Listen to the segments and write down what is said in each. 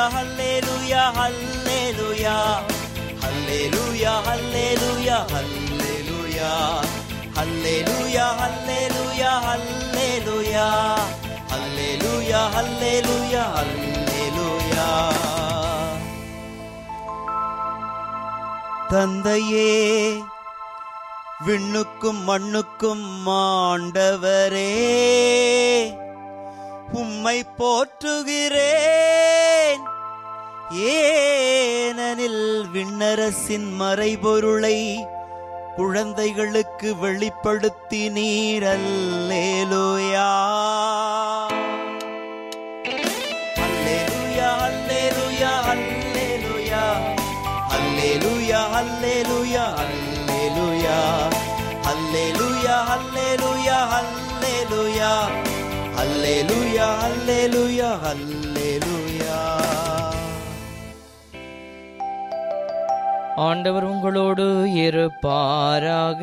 ஹல்லேலூயா ஹல்லேலூயா ஹல்லேலூயா ஹல்லேலூயா ஹல்லேலூயா ஹல்லேலூயா ஹல்லேலூயா ஹல்லேலூயா ஹல்லேலூயா ஹல்லேலூயா ஹல்லேலூயா தந்தையே விண்ணுக்கும் மண்ணுக்கும் ஆண்டவரே உம்மை போற்றுகிறேன் ஏனெனில் விண்ணரசின் மறைபொருளை குழந்தைகளுக்கு வெளிப்படுத்தினீர் அல்லேலூயா அல்லேலூயா அல்லேலூயா அல்லேலூயா அல்லேலூயா அல்லேலூயா அல்லேலூயா அல்லேலூயா அல்லேலூயா அல்லேலூயா அல்லேலூயா அல்லேலூயா அல்லேலூயா ஆண்டவர் உங்களோடு இருப்பாராக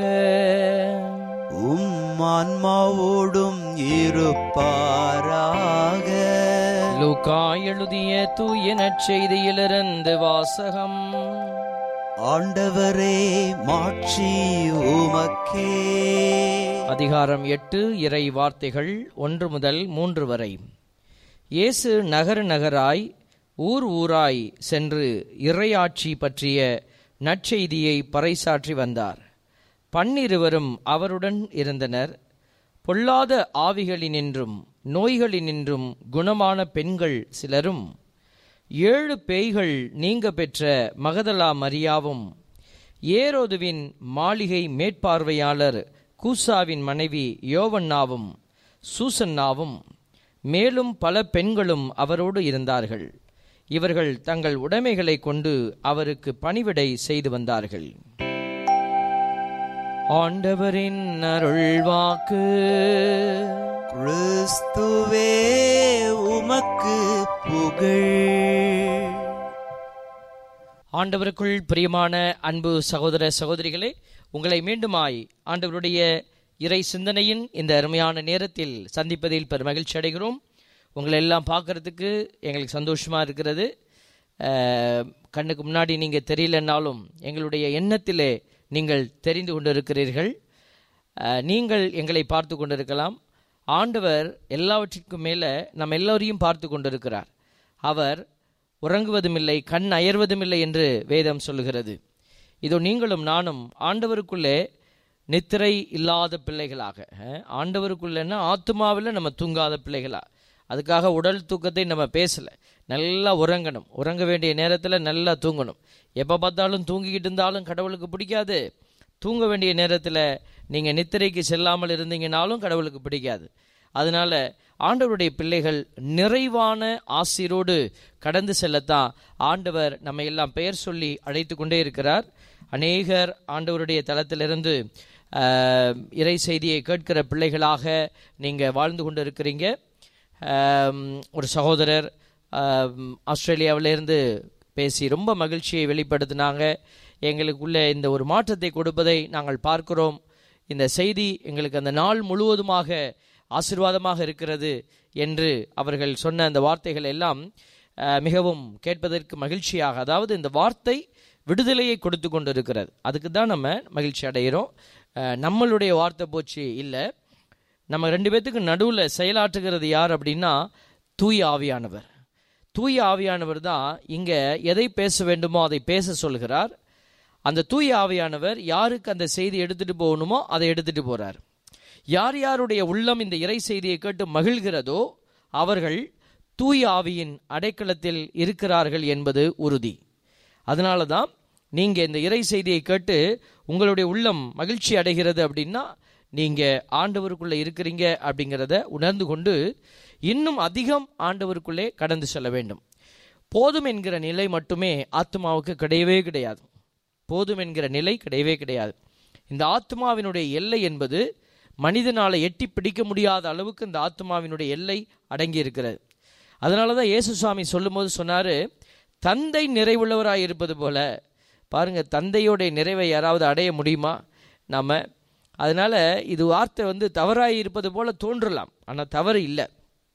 உம் ஆன்மாவோடும் இருப்பாராக லூக்கா எழுதிய தூய நற்செய்தியிலிருந்து வாசகம் ஆண்டவரே மாட்சி உமக்கே அதிகாரம் எட்டு இறை வார்த்தைகள் ஒன்று முதல் மூன்று வரை இயேசு நகர நகராய் ஊர் ஊராய் சென்று இறையாட்சி பற்றிய நற்செய்தியை பறைசாற்றி வந்தார் பன்னிருவரும் அவருடன் இருந்தனர் பொல்லாத ஆவிகளினின்றும் நோய்களினின்றும் குணமான பெண்கள் சிலரும் ஏழு பேய்கள் நீங்க பெற்ற மகதலா மரியாவும் ஏரோதுவின் மாளிகை மேற்பார்வையாளர் கூசாவின் மனைவி யோவன்னாவும் சூசன்னாவும் மேலும் பல பெண்களும் அவரோடு இருந்தார்கள் இவர்கள் தங்கள் உடைமைகளை கொண்டு அவருக்கு பணிவிடை செய்து வந்தார்கள் ஆண்டவரின் அருள்வாக்கு கிறிஸ்துவே உமக்கு புகழ் ஆண்டவருக்குள் பிரியமான அன்பு சகோதர சகோதரிகளே உங்களை மீண்டுமாய் ஆண்டவருடைய இறை சிந்தனையின் இந்த அருமையான நேரத்தில் சந்திப்பதில் பெரும் மகிழ்ச்சி அடைகிறோம் உங்களை எல்லாம் பார்க்கறதுக்கு எங்களுக்கு சந்தோஷமா இருக்கிறது அஹ், கண்ணுக்கு முன்னாடி நீங்கள் தெரியலனாலும் எங்களுடைய எண்ணத்திலே நீங்கள் தெரிந்து கொண்டிருக்கிறீர்கள் அஹ், நீங்கள் எங்களை பார்த்து கொண்டிருக்கலாம் ஆண்டவர் எல்லாவற்றிற்கும் மேலே நம்ம எல்லோரையும் பார்த்து கொண்டிருக்கிறார் அவர் உறங்குவதுமில்லை கண் அயர்வதுமில்லை என்று வேதம் சொல்லுகிறது இதோ நீங்களும் நானும் ஆண்டவருக்குள்ளே நித்திரை இல்லாத பிள்ளைகளாக அஹ், ஆண்டவருக்குள்ளேன்னா ஆத்மாவில் நம்ம தூங்காத பிள்ளைகளா அதுக்காக உடல் தூக்கத்தை நம்ம பேசலை நல்லா உறங்கணும் உறங்க வேண்டிய நேரத்தில் நல்லா தூங்கணும் எப்போ பார்த்தாலும் தூங்கிக்கிட்டு இருந்தாலும் கடவுளுக்கு பிடிக்காது தூங்க வேண்டிய நேரத்தில் நீங்கள் நித்திரைக்கு செல்லாமல் இருந்தீங்கனாலும் கடவுளுக்கு பிடிக்காது அதனால ஆண்டவருடைய பிள்ளைகள் நிறைவான ஆசீரோடு கடந்து செல்லத்தான் ஆண்டவர் நம்ம எல்லாம் பெயர் சொல்லி அழைத்து கொண்டே இருக்கிறார் அநேகர் ஆண்டவருடைய தளத்திலிருந்து ஆஹ், இறை செய்தியை கேட்கிற பிள்ளைகளாக நீங்கள் வாழ்ந்து கொண்டு இருக்கிறீங்க ஆம், ஒரு சகோதரர் ஆம், ஆஸ்திரேலியாவிலிருந்து பேசி ரொம்ப மகிழ்ச்சியை வெளிப்படுத்தினாங்க எங்களுக்குள்ளே இந்த ஒரு மாற்றத்தை கொடுப்பதை நாங்கள் பார்க்கிறோம் இந்த செய்தி எங்களுக்கு அந்த நாள் முழுவதுமாக ஆசீர்வாதமாக இருக்கிறது என்று அவர்கள் சொன்ன அந்த வார்த்தைகள் எல்லாம் அஹ், மிகவும் கேட்பதற்கு மகிழ்ச்சியாக அதாவது இந்த வார்த்தை விடுதலையை கொடுத்து கொண்டிருக்கிறது அதுக்கு தான் நம்ம மகிழ்ச்சி அடைகிறோம் அஹ், நம்மளுடைய வார்த்தை போச்சு இல்லை நம்ம ரெண்டு பேத்துக்கு நடுவில் செயலாற்றுகிறது யார் அப்படின்னா தூய ஆவியானவர் தூய ஆவியானவர் தான் இங்கே எதை பேச வேண்டுமோ அதை பேச சொல்கிறார் அந்த தூய ஆவியானவர் யாருக்கு அந்த செய்தி எடுத்துட்டு போகணுமோ அதை எடுத்துட்டு போறார் யார் யாருடைய உள்ளம் இந்த இறை செய்தியை கேட்டு மகிழ்கிறதோ அவர்கள் தூய ஆவியின் அடைக்கலத்தில் இருக்கிறார்கள் என்பது உறுதி அதனால தான் நீங்க இந்த இறை செய்தியை கேட்டு உங்களுடைய உள்ளம் மகிழ்ச்சி அடைகிறது அப்படின்னா நீங்க ஆண்டவருக்குள்ள இருக்கிறீங்க அப்படிங்கிறத உணர்ந்து கொண்டு இன்னும் அதிகம் ஆண்டவருக்குள்ளே கடந்து செல்ல வேண்டும் போதும் என்கிற நிலை மட்டுமே ஆத்மாவுக்கு கிடையவே கிடையாது போதும் என்கிற நிலை கிடையவே கிடையாது இந்த ஆத்மாவினுடைய எல்லை என்பது மனிதனால எட்டி பிடிக்க முடியாத அளவுக்கு இந்த ஆத்மாவினுடைய எல்லை அடங்கி இருக்கிறது அதனால தான் இயேசு சுவாமி சொல்லும்போது சொன்னாரு தந்தை நிறைவுள்ளவராய் இருப்பது போல பாருங்க தந்தையோடைய நிறைவை யாராவது அடைய முடியுமா நாம அதனால இது வார்த்தை வந்து தவறாய் இருப்பது போல தோன்றலாம் ஆனால் தவறு இல்லை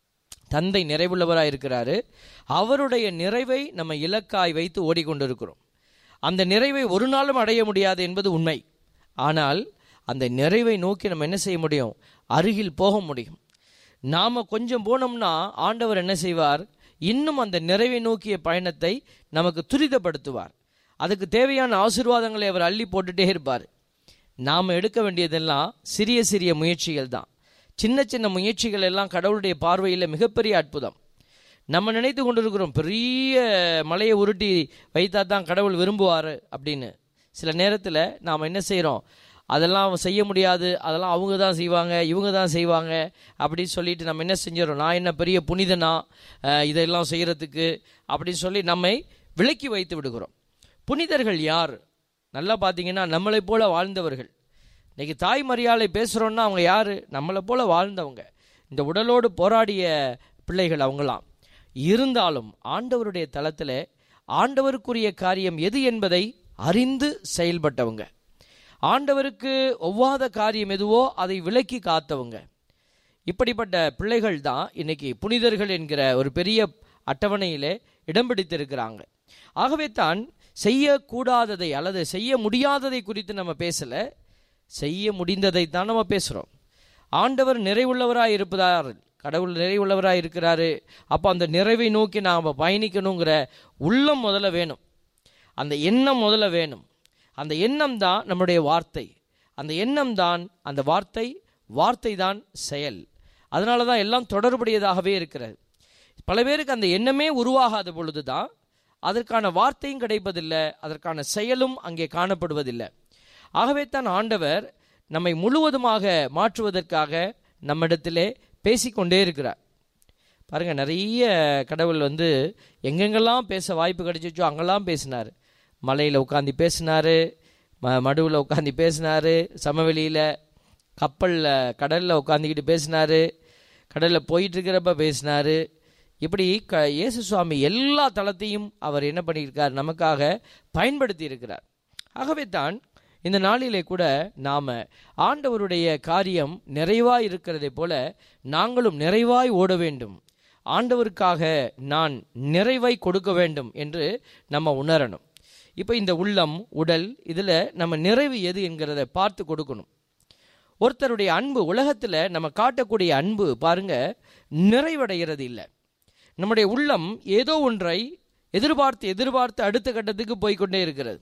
தந்தை நிறைவுள்ளவராக இருக்கிறாரு அவருடைய நிறைவை நம்ம இலக்காய் வைத்து ஓடிக்கொண்டிருக்கிறோம் அந்த நிறைவை ஒரு நாளும் அடைய முடியாது என்பது உண்மை ஆனால் அந்த நிறைவை நோக்கி நம்ம என்ன செய்ய முடியும் அருகில் போக முடியும் நாம் கொஞ்சம் போனோம்னா ஆண்டவர் என்ன செய்வார் இன்னும் அந்த நிறைவை நோக்கிய பயணத்தை நமக்கு துரிதப்படுத்துவார் அதுக்கு தேவையான ஆசீர்வாதங்களை அவர் அள்ளி போட்டுட்டே இருப்பார் நாம் எடுக்க வேண்டியதெல்லாம் சிறிய சிறிய முயற்சிகள் தான் சின்ன சின்ன முயற்சிகள் எல்லாம் கடவுளுடைய பார்வையில் மிகப்பெரிய அற்புதம் நம்ம நினைத்து கொண்டிருக்கிறோம் பெரிய மலையை உருட்டி வைத்தா தான் கடவுள் விரும்புவார் அப்படின்னு சில நேரத்தில் நாம் என்ன செய்கிறோம் அதெல்லாம் செய்ய முடியாது அதெல்லாம் அவங்க தான் செய்வாங்க இவங்க தான் செய்வாங்க அப்படின்னு சொல்லிட்டு நம்ம என்ன செஞ்சிடறோம் நான் என்ன பெரிய புனிதனா அஹ், இதெல்லாம் செய்கிறதுக்கு அப்படின்னு சொல்லி நம்மை விலக்கி வைத்து விடுகிறோம் புனிதர்கள் யார் நல்லா பார்த்தீங்கன்னா நம்மளை போல வாழ்ந்தவர்கள் இன்னைக்கு தாய் மரியாதை பேசுகிறோன்னா அவங்க யார் நம்மளை போல வாழ்ந்தவங்க இந்த உடலோடு போராடிய பிள்ளைகள் அவங்களாம் இருந்தாலும் ஆண்டவருடைய தளத்தில் ஆண்டவருக்குரிய காரியம் எது என்பதை அறிந்து செயல்பட்டவங்க ஆண்டவருக்கு ஒவ்வாத காரியம் எதுவோ அதை விலக்கி காத்தவங்க இப்படிப்பட்ட பிள்ளைகள் தான் இன்னைக்கு புனிதர்கள் என்கிற ஒரு பெரிய அட்டவணையிலே இடம் பிடித்திருக்கிறாங்க ஆகவே தான் செய்யக்கூடாததை அல்லது செய்ய முடியாததை குறித்து நம்ம பேசலை செய்ய முடிந்ததை தான் நம்ம பேசுகிறோம் ஆண்டவர் நிறைவுள்ளவராய் இருப்பதார் கடவுள் நிறைவுள்ளவராய் இருக்கிறாரு அப்போ அந்த நிறைவை நோக்கி நாம் பயணிக்கணுங்கிற உள்ளம் முதல்ல வேணும் அந்த எண்ணம் முதல்ல வேணும் அந்த எண்ணம் தான் நம்முடைய வார்த்தை அந்த எண்ணம் தான் அந்த வார்த்தை வார்த்தை தான் செயல் அதனால தான் எல்லாம் தொடர்புடையதாகவே இருக்கிறது பல பேருக்கு அந்த எண்ணமே உருவாகாத பொழுது தான் அதற்கான வார்த்தையும் கிடைப்பதில்லை அதற்கான செயலும் அங்கே காணப்படுவதில்லை ஆகவே தான் ஆண்டவர் நம்மை முழுவதுமாக மாற்றுவதற்காக நம்மிடத்திலே பேசிக்கொண்டே இருக்கிறார் பாருங்க நிறைய கடவுள் வந்து எங்கெங்கெல்லாம் பேச வாய்ப்பு கிடைச்சிச்சோ அங்கெல்லாம் பேசினார் மலையில் உட்காந்து பேசினார் ம மடுவில் உட்காந்து பேசினார் சமவெளியில் கப்பலில் கடலில் உட்காந்துக்கிட்டு பேசினார் கடலில் போயிட்டு இருக்கிறப்ப பேசினார் இப்படி க இயேசு சுவாமி எல்லா தளத்தையும் அவர் என்ன பண்ணியிருக்கார் நமக்காக பயன்படுத்தி இருக்கிறார் ஆகவே தான் இந்த நாளிலே கூட நாம் ஆண்டவருடைய காரியம் நிறைவாய் இருக்கிறதை போல நாங்களும் நிறைவாய் ஓட வேண்டும் ஆண்டவருக்காக நான் நிறைவை கொடுக்க வேண்டும் என்று நம்ம உணரணும் இப்போ இந்த உள்ளம் உடல் இதில் நம்ம நிறைவு எது என்கிறத பார்த்து கொடுக்கணும் ஒருத்தருடைய அன்பு உலகத்தில் நம்ம காட்டக்கூடிய அன்பு பாருங்க நிறைவடைகிறது இல்லை நம்முடைய உள்ளம் ஏதோ ஒன்றை எதிர்பார்த்து எதிர்பார்த்து அடுத்த கட்டத்துக்கு போய்க்கொண்டே இருக்கிறது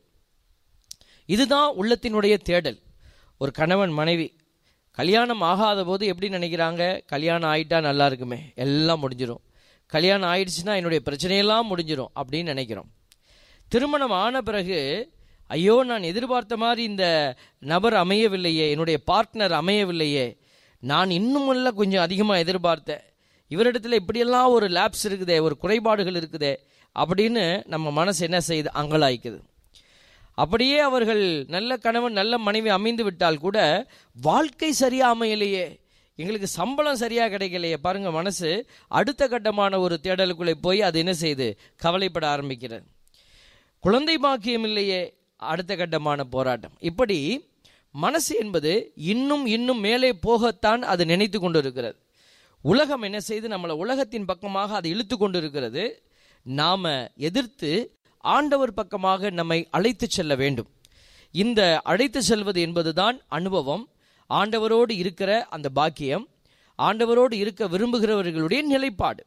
இதுதான் உள்ளத்தினுடைய தேடல் ஒரு கணவன் மனைவி கல்யாணம் ஆகாத போது எப்படி நினைக்கிறாங்க கல்யாணம் ஆயிட்டா நல்லா இருக்குமே எல்லாம் முடிஞ்சிடும் கல்யாணம் ஆயிடுச்சுன்னா என்னுடைய பிரச்சனையெல்லாம் முடிஞ்சிடும் அப்படின்னு நினைக்கிறோம் திருமணம் ஆன பிறகு ஐயோ நான் எதிர்பார்த்த மாதிரி இந்த நபர் அமையவில்லையே என்னுடைய பார்ட்னர் அமையவில்லையே நான் இன்னும் இல்ல கொஞ்சம் அதிகமாக எதிர்பார்த்தேன் இவரிடத்துல இப்படியெல்லாம் ஒரு லேப்ஸ் இருக்குதே ஒரு குறைபாடுகள் இருக்குதே அப்படின்னு நம்ம மனசு என்ன செய்யுது அங்கலாய்க்குது அப்படியே அவர்கள் நல்ல கணவன் நல்ல மனைவி அமைந்து விட்டால் கூட வாழ்க்கை சரியா அமையலையே எங்களுக்கு சம்பளம் சரியா கிடைக்கலையே பாருங்க மனசு அடுத்த கட்டமான ஒரு தேடலுக்குள்ளே போய் அது என்ன செய்யுது கவலைப்பட ஆரம்பிக்கிறது குழந்தை பாக்கியம் இல்லையே அடுத்த கட்டமான போராட்டம் இப்படி மனசு என்பது இன்னும் இன்னும் மேலே போகத்தான் அது நினைத்து கொண்டு இருக்கிறது உலகம் என்ன செய்து நம்மளை உலகத்தின் பக்கமாக அதை இழுத்து கொண்டு இருக்கிறது நாம எதிர்த்து ஆண்டவர் பக்கமாக நம்மை அழைத்து செல்ல வேண்டும் இந்த அழைத்து செல்வது என்பதுதான் அனுபவம் ஆண்டவரோடு இருக்கிற அந்த பாக்கியம் ஆண்டவரோடு இருக்க விரும்புகிறவர்களுடைய நிலைப்பாடு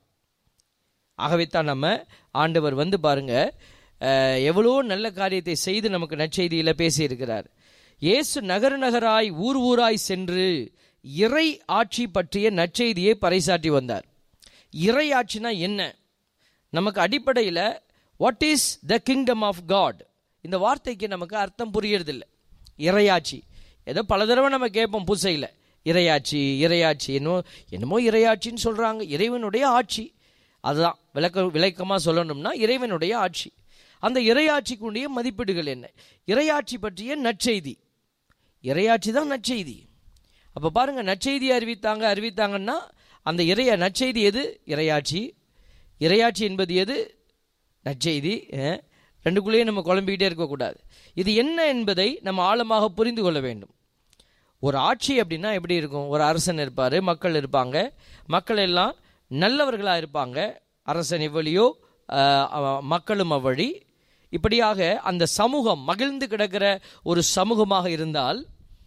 ஆகவே தான் நம்ம ஆண்டவர் வந்து பாருங்க அஹ், எவ்வளோ நல்ல காரியத்தை செய்து நமக்கு நற்செய்தியில் பேசியிருக்கிறார் இயேசு நகர நகராய் ஊர் ஊராய் சென்று இறை ஆட்சி பற்றிய நற்செய்தியை பறைசாற்றி வந்தார் இறை ஆட்சினா என்ன நமக்கு அடிப்படையில் what is the kingdom of God இந்த வார்த்தைக்கு நமக்கு அர்த்தம் புரியறதில்ல இறையாட்சி ஏதோ பல தடவை நம்ம கேட்போம் பூசையில் இறையாட்சி இறையாட்சி என்னமோ என்னமோ இறையாட்சின்னு சொல்கிறாங்க இறைவனுடைய ஆட்சி அதுதான் விளக்க விளக்கமாக சொல்லணும்னா இறைவனுடைய ஆட்சி அந்த இறையாட்சிக்குடைய மதிப்பீடுகள் என்ன இறையாட்சி பற்றிய நற்செய்தி இறையாட்சி தான் நற்செய்தி அப்போ பாருங்க நற்செய்தி அறிவித்தாங்க அறிவித்தாங்கன்னா அந்த இறைய நற்செய்தி எது இறையாட்சி இறையாட்சி என்பது எது நற்செய்தி அஹ், ரெண்டுக்குள்ளேயே நம்ம குழம்பிக்கிட்டே இருக்கக்கூடாது இது என்ன என்பதை நம்ம ஆழமாக புரிந்து கொள்ள வேண்டும் ஒரு ஆட்சி அப்படின்னா எப்படி இருக்கும் ஒரு அரசன் இருப்பார் மக்கள் இருப்பாங்க மக்கள் எல்லாம் நல்லவர்களாக இருப்பாங்க அரசன் எவ்வளியோ அஹ், அவ- மக்களும் அவ்வழி இப்படியாக அந்த சமூகம் மகிழ்ந்து கிடக்கிற ஒரு சமூகமாக இருந்தால்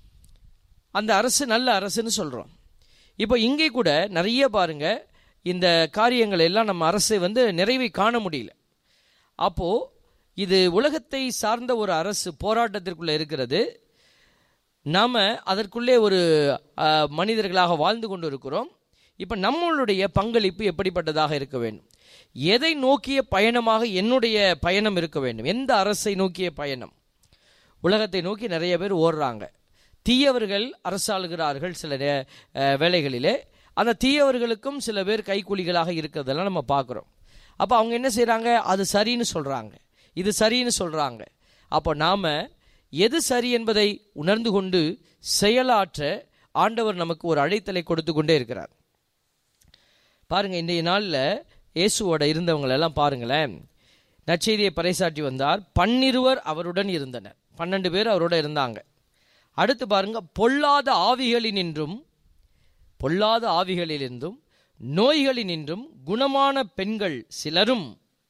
அந்த அரசு நல்ல அரசுன்னு சொல்கிறோம் இப்போ இங்கே கூட நிறைய பாருங்க இந்த காரியங்கள் எல்லாம் நம்ம அரசு வந்து நிறைவை காண முடியல அப்போ இது உலகத்தை சார்ந்த ஒரு அரசு போராட்டத்திற்குள்ள இருக்கிறது நாம அதற்குள்ளே ஒரு அஹ், மனிதர்களாக வாழ்ந்து கொண்டு இருக்கிறோம் இப்போ நம்மளுடைய பங்களிப்பு எப்படிப்பட்டதாக இருக்க வேண்டும் எதை நோக்கிய பயணமாக என்னுடைய பயணம் இருக்க வேண்டும் எந்த அரசை நோக்கிய பயணம் உலகத்தை நோக்கி நிறைய பேர் ஓடுறாங்க தீயவர்கள் அரசாளுகிறார்கள் சில நே- அஹ், வேளைகளிலே அந்த தீயவர்களுக்கும் சில பேர் கைக்கூலிகளாக இருக்கிறதெல்லாம் நம்ம பார்க்குறோம் அப்போ அவங்க என்ன செய்கிறாங்க அது சரின்னு சொல்கிறாங்க இது சரின்னு சொல்கிறாங்க அப்போ நாம் எது சரி என்பதை உணர்ந்து கொண்டு செயலாற்ற ஆண்டவர் நமக்கு ஒரு அழைத்தலை கொடுத்து கொண்டே இருக்கிறார் பாருங்க இன்றைய நாளில் இயேசுவோட இருந்தவங்களை எல்லாம் பாருங்களேன் நற்செய்தியை பறைசாற்றி வந்தார் பன்னிருவர் அவருடன் இருந்தனர் பன்னெண்டு பேர் அவரோட இருந்தாங்க அடுத்து பாருங்க பொல்லாத ஆவிகளினின்றும் பொல்லாத ஆவிகளிலிருந்தும் நோய்களினின்றும் குணமான பெண்கள் சிலரும்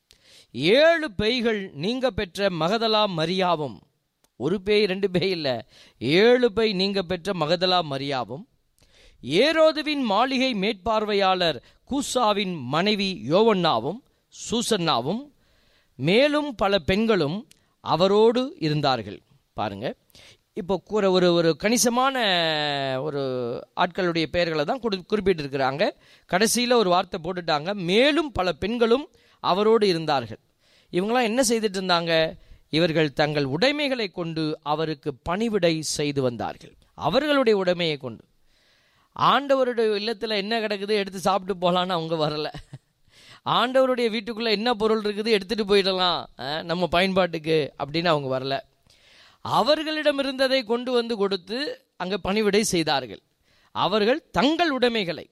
ஏழு பேய்கள் நீங்க பெற்ற மகதலா மரியாவும் ஒரு பேய் ரெண்டு பேய் இல்ல ஏழு பேய் நீங்க பெற்ற மகதலா மரியாவும் ஏரோதுவின் மாளிகை மேற்பார்வையாளர் கூசாவின் மனைவி யோவண்ணாவும் சூசன்னாவும் மேலும் பல பெண்களும் அவரோடு இருந்தார்கள் பாருங்க இப்போ கூற ஒரு ஒரு கணிசமான ஒரு ஆட்களுடைய பெயர்களை தான் குறி குறிப்பிட்டிருக்கிறாங்க கடைசியில் ஒரு வார்த்தை போட்டுட்டாங்க மேலும் பல பெண்களும் அவரோடு இருந்தார்கள் இவங்களாம் என்ன செய்துட்டு இருந்தாங்க இவர்கள் தங்கள் உடைமைகளை கொண்டு அவருக்கு பணிவிடை செய்து வந்தார்கள் அவர்களுடைய உடைமையை கொண்டு ஆண்டவருடைய இல்லத்தில் என்ன கிடக்குது எடுத்து சாப்பிட்டு போகலான்னு அவங்க வரல ஆண்டவருடைய வீட்டுக்குள்ளே என்ன பொருள் இருக்குது எடுத்துட்டு போயிடலாம் அஹ், நம்ம பயன்பாட்டுக்கு அப்படின்னு அவங்க வரல அவர்களிடம் இருந்ததை கொண்டு வந்து கொடுத்து அங்கே பணிவிடை செய்தார்கள் அவர்கள் தங்கள் உடைமைகளை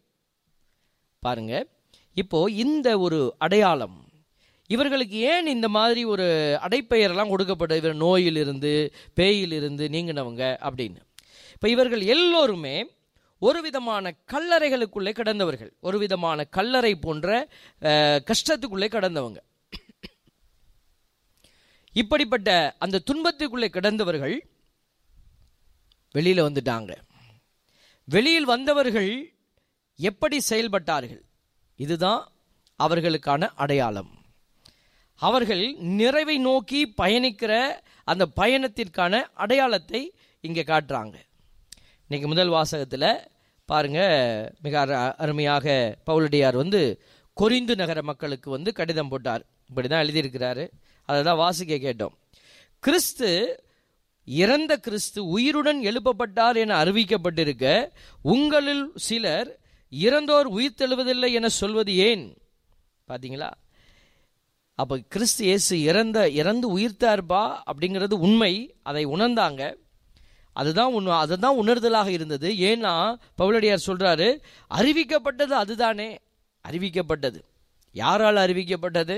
பாருங்க இப்போ இந்த ஒரு அடையாளம் இவர்களுக்கு ஏன் இந்த மாதிரி ஒரு அடைப்பெயரெல்லாம் கொடுக்கப்பட்ட இவர் நோயிலிருந்து பேயிலிருந்து நீங்கினவங்க அப்படின்னு இப்போ இவர்கள் எல்லோருமே ஒரு விதமான கல்லறைகளுக்குள்ளே கடந்தவர்கள் ஒரு விதமான கல்லறை போன்ற அஹ், கஷ்டத்துக்குள்ளே கடந்தவங்க இப்படிப்பட்ட அந்த துன்பத்துக்குள்ளே கிடந்தவர்கள் வெளியில வந்துட்டாங்க வெளியில் வந்தவர்கள் எப்படி செயல்பட்டார்கள் இதுதான் அவர்களுக்கான அடையாளம் அவர்கள் நிறைவை நோக்கி பயணிக்கிற அந்த பயணத்திற்கான அடையாளத்தை இங்கே காட்டுறாங்க இன்னைக்கு முதல் வாசகத்தில் பாருங்க மிக அரு- அருமையாக பவுலடியார் வந்து கொரிந்து நகர மக்களுக்கு வந்து கடிதம் போட்டார் இப்படி தான் எழுதியிருக்கிறாரு அதை தான் வாசிக்க கேட்டோம் கிறிஸ்து இறந்த கிறிஸ்து உயிருடன் எழுப்பப்பட்டார் என அறிவிக்கப்பட்டிருக்க உங்களில் சிலர் இறந்தோர் உயிர் தெழுவதில்லை என சொல்வது ஏன் பாத்தீங்களா அப்போ கிறிஸ்து இயேசு இறந்த இறந்து உயிர்த்தார்பா அப்படிங்கிறது உண்மை அதை உணர்ந்தாங்க அதுதான் உண் அதுதான் உணர்தலாக இருந்தது ஏன்னா பவுலடியார் சொல்றாரு அறிவிக்கப்பட்டது அதுதானே அறிவிக்கப்பட்டது யாரால் அறிவிக்கப்பட்டது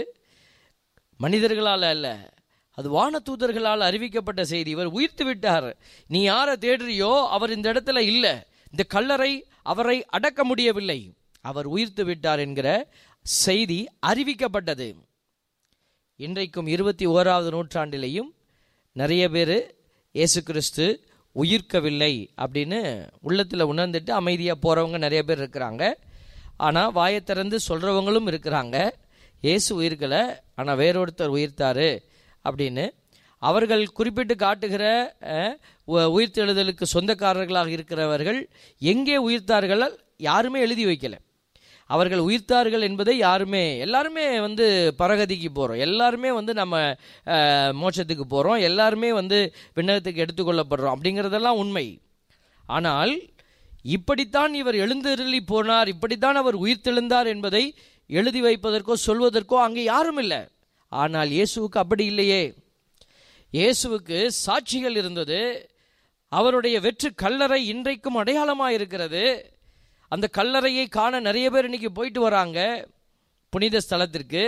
மனிதர்களால் அல்ல அது வானதூதர்களால் அறிவிக்கப்பட்ட செய்தி இவர் உயிர்த்து விட்டார் நீ யாரை தேடுறியோ அவர் இந்த இடத்துல இல்லை இந்த கல்லறை அவரை அடக்க முடியவில்லை அவர் உயிர்த்து விட்டார் என்கிற செய்தி அறிவிக்கப்பட்டது இன்றைக்கும் இருபத்தி ஓராவது நூற்றாண்டிலேயும் நிறைய பேர் இயேசு கிறிஸ்து உயிர்க்கவில்லை அப்படின்னு உள்ளத்தில் உணர்ந்துட்டு அமைதியாக போகிறவங்க நிறைய பேர் இருக்கிறாங்க ஆனால் வாயை திறந்து சொல்கிறவங்களும் இருக்கிறாங்க இயேசு உயிர்க்கலை ஆனால் வேறொருத்தர் உயிர்த்தாரு அப்படின்னு அவர்கள் குறிப்பிட்டு காட்டுகிற அஹ், உ- உயிர்த்தெழுதலுக்கு சொந்தக்காரர்களாக இருக்கிறவர்கள் எங்கே உயிர்த்தார்கள் யாருமே எழுதி வைக்கல அவர்கள் உயிர்த்தார்கள் என்பதை யாருமே எல்லாருமே வந்து பரகதிக்கு போகிறோம் எல்லாருமே வந்து நம்ம அஹ், மோட்சத்துக்கு போகிறோம் எல்லாருமே வந்து விண்ணகத்துக்கு எடுத்துக்கொள்ளப்படுறோம் அப்படிங்கிறதெல்லாம் உண்மை ஆனால் இப்படித்தான் இவர் எழுந்தருளி போனார் இப்படித்தான் அவர் உயிர்த்தெழுந்தார் என்பதை எழுதி வைப்பதற்கோ சொல்வதற்கோ அங்கே யாரும் இல்லை ஆனால் இயேசுவுக்கு அப்படி இல்லையே இயேசுவுக்கு சாட்சிகள் இருந்தது அவருடைய வெற்று கல்லறை இன்றைக்கும் அடையாளமாக இருக்கிறது அந்த கல்லறையை காண நிறைய பேர் இன்னைக்கு போயிட்டு வராங்க புனித ஸ்தலத்திற்கு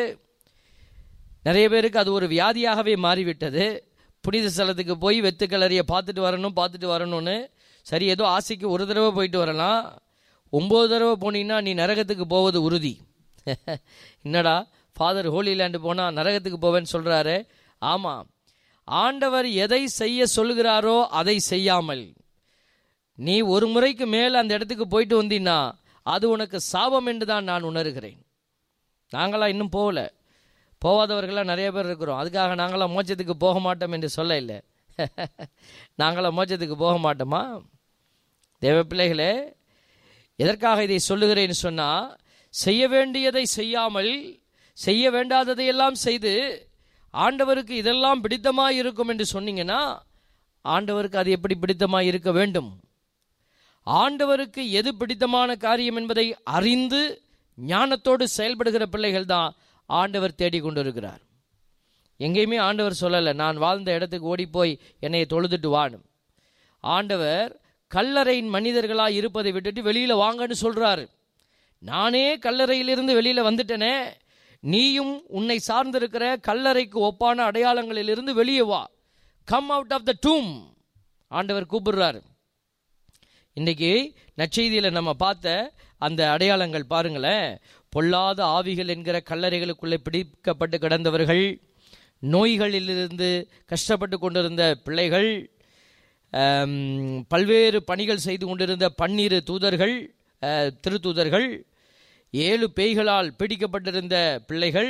நிறைய பேருக்கு அது ஒரு வியாதியாகவே மாறிவிட்டது புனித ஸ்தலத்துக்கு போய் வெத்து கல்லறையை பார்த்துட்டு வரணும் பார்த்துட்டு வரணும்னு சரி ஏதோ ஆசைக்கு ஒரு தடவை போயிட்டு வரலாம் ஒம்பது தடவை போனீங்கன்னா நீ நரகத்துக்கு போவது உறுதி என்னடா ஃபாதர் ஹோலி லேண்டு போனால் நரகத்துக்கு போவேன்னு சொல்கிறாரு ஆமாம் ஆண்டவர் எதை செய்ய சொல்கிறாரோ அதை செய்யாமல் நீ ஒரு முறைக்கு மேல் அந்த இடத்துக்கு போயிட்டு வந்தீன்னா அது உனக்கு சாபம் என்று தான் நான் உணர்கிறேன் நாங்களாம் இன்னும் போகல போகாதவர்களாம் நிறைய பேர் இருக்கிறோம் அதுக்காக நாங்களாம் மோட்சத்துக்கு போக மாட்டோம் என்று சொல்ல இல்லை நாங்களாம் மோட்சத்துக்கு போக மாட்டோமா தேவ பிள்ளைகளே எதற்காக இதை சொல்லுகிறேன்னு சொன்னால் செய்ய வேண்டியதை செய்யாமல் செய்ய வேண்டாததையெல்லாம் செய்து ஆண்டவருக்கு இதெல்லாம் பிடித்தமாக இருக்கும் என்று சொன்னீங்கன்னா ஆண்டவருக்கு அது எப்படி பிடித்தமாக இருக்க வேண்டும் ஆண்டவருக்கு எது பிடித்தமான காரியம் என்பதை அறிந்து ஞானத்தோடு செயல்படுகிற பிள்ளைகள் தான் ஆண்டவர் தேடிக் கொண்டிருக்கிறார் எங்கேயுமே ஆண்டவர் சொல்லலை நான் வாழ்ந்த இடத்துக்கு ஓடி போய் என்னை தொழுதுட்டு வாணும் ஆண்டவர் கல்லறையின் மனிதர்களாக இருப்பதை விட்டுட்டு வெளியில் வாங்கன்னு சொல்கிறாரு நானே கல்லறையிலிருந்து வெளியில் வந்துட்டேனே நீயும் உன்னை சார்ந்திருக்கிற கல்லறைக்கு ஒப்பான அடையாளங்களிலிருந்து வெளியே வா come out of the tomb ஆண்டவர் கூப்பிடுறாரு இன்னைக்கு நற்செய்தியில் நம்ம பார்த்த அந்த அடையாளங்கள் பாருங்களேன் பொல்லாத ஆவிகள் என்கிற கல்லறைகளுக்குள்ளே பிடிக்கப்பட்டு கிடந்தவர்கள் நோய்களிலிருந்து கஷ்டப்பட்டு கொண்டிருந்த பிள்ளைகள் ஆம், பல்வேறு பணிகள் செய்து கொண்டிருந்த பன்னிரு தூதர்கள் அஹ், திருத்தூதர்கள் ஏழு பேய்களால் பீடிக்கப்பட்டிருந்த பிள்ளைகள்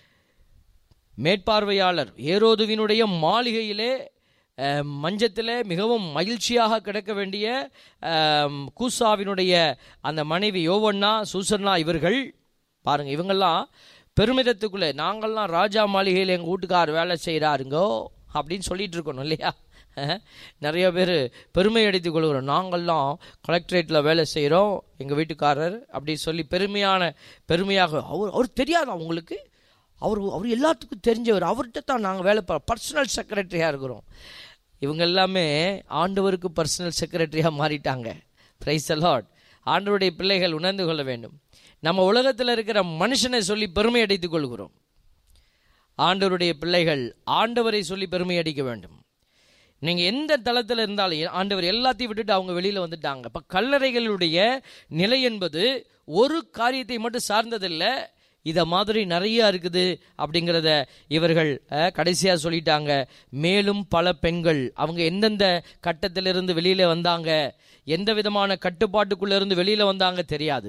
மேற்பார்வையாளர் ஏரோதுவினுடைய மாளிகையிலே அஹ், மஞ்சத்திலே மிகவும் மகிழ்ச்சியாக கிடக்க வேண்டிய அஹ், கூசாவினுடைய அந்த மனைவி யோவண்ணா சூசன்னா இவர்கள் பாருங்க இவங்கெல்லாம் பெருமிதத்துக்குள்ளே நாங்கள்லாம் ராஜா மாளிகையில் எங்கள் வீட்டுக்கார் வேலை செய்கிறாருங்கோ அப்படின்னு சொல்லிட்டு இருக்கணும் இல்லையா அஹ், நிறைய பேர் பெருமை அடித்துக் கொள்கிறோம் நாங்கள்லாம் கலெக்டரேட்டில் வேலை செய்கிறோம் எங்கள் வீட்டுக்காரர் அப்படி சொல்லி பெருமையான பெருமையாக அவர் அவர் தெரியாதா உங்களுக்கு அவர் அவர் எல்லாத்துக்கும் தெரிஞ்சவர் அவர்கிட்ட தான் நாங்கள் வேலை பர்சனல் செக்ரட்டரியாக இருக்கிறோம் இவங்க எல்லாமே ஆண்டவருக்கு பர்சனல் செக்ரட்டரியாக மாறிட்டாங்க பிரைஸ் லார்ட் ஆண்டவருடைய பிள்ளைகள் உணர்ந்து கொள்ள வேண்டும் நம்ம உலகத்தில் இருக்கிற மனுஷனை சொல்லி பெருமை அடித்துக் கொள்கிறோம் ஆண்டவருடைய பிள்ளைகள் ஆண்டவரை சொல்லி பெருமை அடிக்க வேண்டும் நீங்கள் எந்த தளத்தில் இருந்தாலும் ஆண்டவர் எல்லாத்தையும் விட்டுட்டு அவங்க வெளியில் வந்துட்டாங்க இப்போ கல்லறைகளுடைய நிலை என்பது ஒரு காரியத்தை மட்டும் சார்ந்ததில்லை இதை மாதிரி நிறைய இருக்குது அப்படிங்கிறத இவர்கள் கடைசியாக சொல்லிட்டாங்க மேலும் பல பெண்கள் அவங்க எந்தெந்த கட்டத்திலிருந்து வெளியில் வந்தாங்க எந்த விதமான கட்டுப்பாட்டுக்குள்ளே இருந்து வெளியில் வந்தாங்க தெரியாது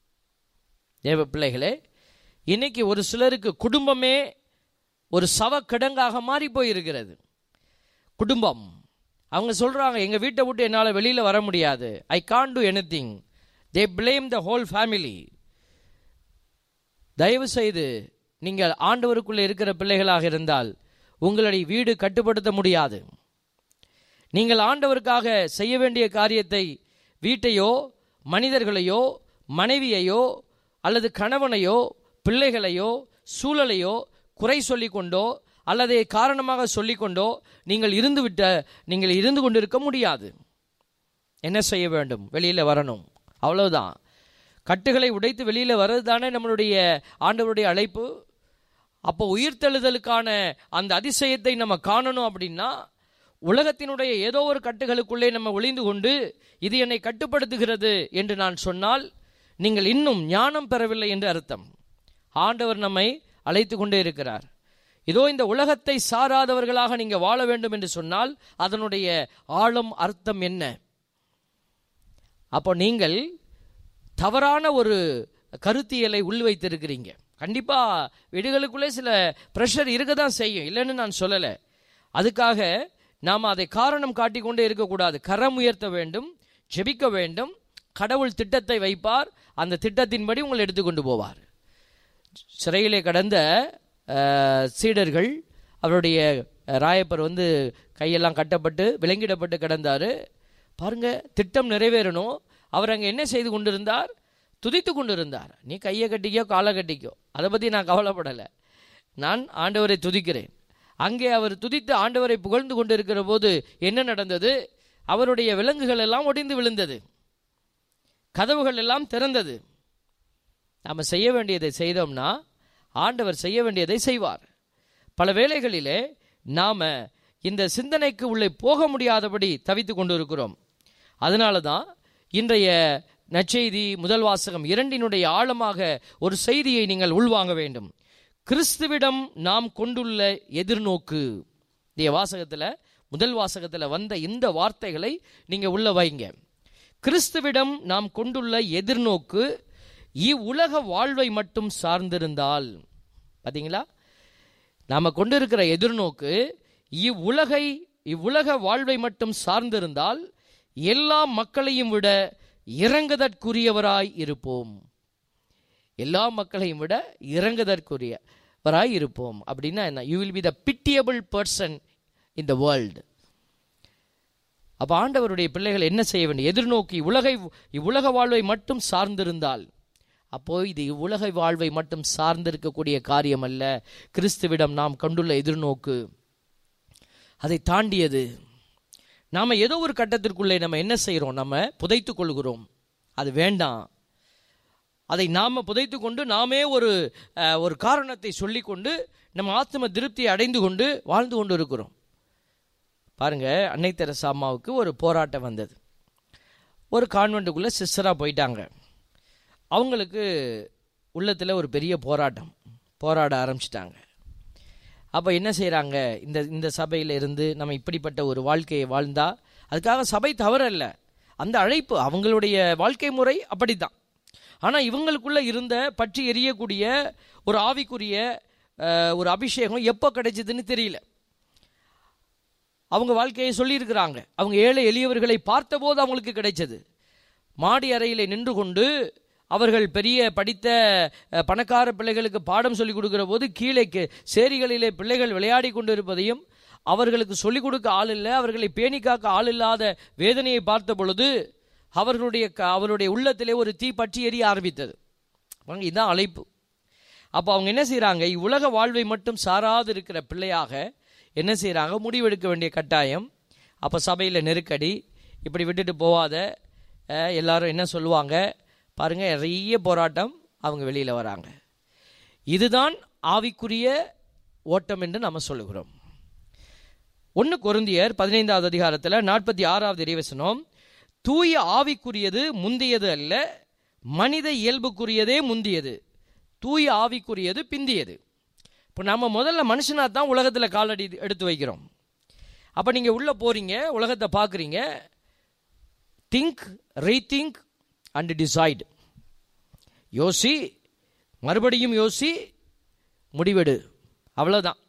தேவ பிள்ளைகளே இன்னைக்கு ஒரு சிலருக்கு குடும்பமே ஒரு சவக்கிடங்காக மாறி போயிருக்கிறது குடும்பம் அவங்க சொல்கிறாங்க எங்கள் வீட்டை விட்டு என்னால் வெளியில் வர முடியாது I can do anything they blame the whole family தயவு செய்து நீங்கள் ஆண்டவருக்குள்ளே இருக்கிற பிள்ளைகளாக இருந்தால் உங்களுடைய வீடு கட்டுப்படுத்த முடியாது நீங்கள் ஆண்டவருக்காக செய்ய வேண்டிய காரியத்தை வீட்டையோ மனிதர்களையோ மனைவியையோ அல்லது கணவனையோ பிள்ளைகளையோ சூழலையோ குறை சொல்லிக்கொண்டோ அல்லது காரணமாக சொல்லிக்கொண்டோ நீங்கள் இருந்துவிட்ட நீங்கள் இருந்து கொண்டிருக்க முடியாது என்ன செய்ய வேண்டும் வெளியில் வரணும் அவ்வளவுதான் கட்டுகளை உடைத்து வெளியில் வர்றது தானே நம்மளுடைய ஆண்டவருடைய அழைப்பு அப்போ உயிர்த்தெழுதலுக்கான அந்த அதிசயத்தை நம்ம காணணும் அப்படின்னா உலகத்தினுடைய ஏதோ ஒரு கட்டுகளுக்குள்ளே நம்ம ஒளிந்து கொண்டு இது என்னை கட்டுப்படுத்துகிறது என்று நான் சொன்னால் நீங்கள் இன்னும் ஞானம் பெறவில்லை என்று அர்த்தம் ஆண்டவர் நம்மை அழைத்து கொண்டே இருக்கிறார் இதோ இந்த உலகத்தை சாராதவர்களாக நீங்கள் வாழ வேண்டும் என்று சொன்னால் அதனுடைய ஆழம் அர்த்தம் என்ன அப்போ நீங்கள் தவறான ஒரு கருத்தியலை உள்வைத்திருக்கிறீங்க கண்டிப்பாக வீடுகளுக்குள்ளே சில ப்ரெஷர் இருக்க தான் செய்யும் இல்லைன்னு நான் சொல்லலை அதுக்காக நாம் அதை காரணம் காட்டிக்கொண்டே இருக்கக்கூடாது கரம் உயர்த்த வேண்டும் ஜெபிக்க வேண்டும் கடவுள் திட்டத்தை வைப்பார் அந்த திட்டத்தின்படி உங்களை எடுத்துக்கொண்டு போவார் சிறையிலே கடந்த அஹ், சீடர்கள் அவருடைய அஹ், ராயப்பர் வந்து கையெல்லாம் கட்டப்பட்டு விலங்கிடப்பட்டு கிடந்தார் பாருங்க திட்டம் நிறைவேறணும் அவர் அங்கே என்ன செய்து கொண்டிருந்தார் துதித்து கொண்டிருந்தார் நீ கையை கட்டிக்கோ காலை கட்டிக்கோ அதை பற்றி நான் கவலைப்படலை நான் ஆண்டவரை துதிக்கிறேன் அங்கே அவர் துதித்து ஆண்டவரை புகழ்ந்து கொண்டிருக்கிற போது என்ன நடந்தது அவருடைய விலங்குகள் எல்லாம் ஒடிந்து விழுந்தது கதவுகள் எல்லாம் திறந்தது நாம் செய்ய வேண்டியதை செய்தோம்னா ஆண்டவர் செய்ய வேண்டியதை செய்வார் பல வேளைகளிலே நாம் இந்த சிந்தனைக்கு உள்ளே போக முடியாதபடி தவித்து கொண்டு இருக்கிறோம் அதனால தான் இன்றைய நற்செய்தி முதல் வாசகம் இரண்டினுடைய ஆழமாக ஒரு செய்தியை நீங்கள் உள்வாங்க வேண்டும் கிறிஸ்துவிடம் நாம் கொண்டுள்ள எதிர்நோக்கு இந்த வாசகத்தில் முதல் வாசகத்தில் வந்த இந்த வார்த்தைகளை நீங்கள் உள்ள வைங்க கிறிஸ்துவிடம் நாம் கொண்டுள்ள எதிர்நோக்கு இவ்வுலக வாழ்வை மட்டும் சார்ந்திருந்தால் பார்த்தீங்களா நாம் கொண்டிருக்கிற எதிர்நோக்கு இவ்வுலகை இவ்வுலக வாழ்வை மட்டும் சார்ந்திருந்தால் எல்லா மக்களையும் விட இறங்குதற்குரியவராய் இருப்போம் எல்லா மக்களையும் விட இறங்குதற்குரியவராய் இருப்போம் அப்படின்னா என்ன you will be the pitiable person in the world அப்போ ஆண்டவருடைய பிள்ளைகள் என்ன செய்ய வேண்டும் எதிர்நோக்கி உலகை இவ்வுலக வாழ்வை மட்டும் சார்ந்திருந்தால் அப்போ இது இவ்வுலக வாழ்வை மட்டும் சார்ந்திருக்கக்கூடிய காரியம் அல்ல கிறிஸ்துவிடம் நாம் கொண்டுள்ள எதிர்நோக்கு அதை தாண்டியது நாம் ஏதோ ஒரு கட்டத்திற்குள்ளே நம்ம என்ன செய்கிறோம் நம்ம புதைத்து கொள்கிறோம் அது வேண்டாம் அதை நாம் புதைத்து கொண்டு நாமே ஒரு அஹ், ஒரு காரணத்தை சொல்லிக்கொண்டு நம்ம ஆத்ம திருப்தியை அடைந்து கொண்டு வாழ்ந்து கொண்டு இருக்கிறோம் பாருங்க அன்னை தெரசா அம்மாவுக்கு ஒரு போராட்டம் வந்தது ஒரு கான்வெண்ட்டுக்குள்ளே சிஸ்டராக போயிட்டாங்க அவங்களுக்கு உள்ளத்தில் ஒரு பெரிய போராட்டம் போராட ஆரம்பிச்சிட்டாங்க அப்போ என்ன செய்கிறாங்க இந்த இந்த சபையில் இருந்து நம்ம இப்படிப்பட்ட ஒரு வாழ்க்கையை வாழ்ந்தா அதுக்காக சபை தவறல்ல அந்த அழைப்பு அவங்களுடைய வாழ்க்கை முறை அப்படித்தான் ஆனால் இவங்களுக்குள்ள இருந்த பற்றி எரியக்கூடிய ஒரு ஆவிக்குரிய அஹ், ஒரு அபிஷேகம் எப்போ கிடைச்சதுன்னு தெரியல அவங்க வாழ்க்கையை சொல்லியிருக்கிறாங்க அவங்க ஏழை எளியவர்களை பார்த்தபோது அவங்களுக்கு கிடைச்சது மாடி அறையிலே நின்று கொண்டு அவர்கள் பெரிய படித்த அஹ், பணக்கார பிள்ளைகளுக்கு பாடம் சொல்லிக் கொடுக்கிற போது கீழே கே- சேரிகளிலே பிள்ளைகள் விளையாடி கொண்டு இருப்பதையும் அவர்களுக்கு சொல்லிக் கொடுக்க ஆள் இல்லை அவர்களை பேணி காக்க ஆள் இல்லாத வேதனையை பார்த்த பொழுது அவர்களுடைய க- அவருடைய உள்ளத்திலே ஒரு தீ பற்றி எரிய ஆரம்பித்தது பாருங்க, இதுதான் அழைப்பு அப்போ அவங்க என்ன செய்கிறாங்க இவ்வுலக வாழ்வை மட்டும் சாராது இருக்கிற பிள்ளையாக என்ன செய்கிறாங்க முடிவெடுக்க வேண்டிய கட்டாயம் அப்போ சபையில் நெருக்கடி இப்படி விட்டுட்டு போவாத அஹ், எல்லாரும் என்ன சொல்லுவாங்க பாருங்க நிறைய போராட்டம் அவங்க வெளியில் வராங்க இதுதான் ஆவிக்குரிய ஓட்டம் என்று நம்ம சொல்லுகிறோம் ஒன்று கொருந்தியர் பதினைந்தாவது அதிகாரத்தில் நாற்பத்தி ஆறாவது இறைவசனம் தூய ஆவிக்குரியது முந்தியது அல்ல மனித இயல்புக்குரியதே முந்தியது தூய ஆவிக்குரியது பிந்தியது இப்போ நம்ம முதல்ல மனுஷனாக தான் உலகத்தில் காலடி எடுத்து வைக்கிறோம் அப்போ நீங்கள் உள்ளே போகிறீங்க உலகத்தை பார்க்குறீங்க திங்க் ரீதிங்க் அண்ட் டிசைட் யோசி மறுபடியும் யோசி முடிவெடு அவ்வளோதான்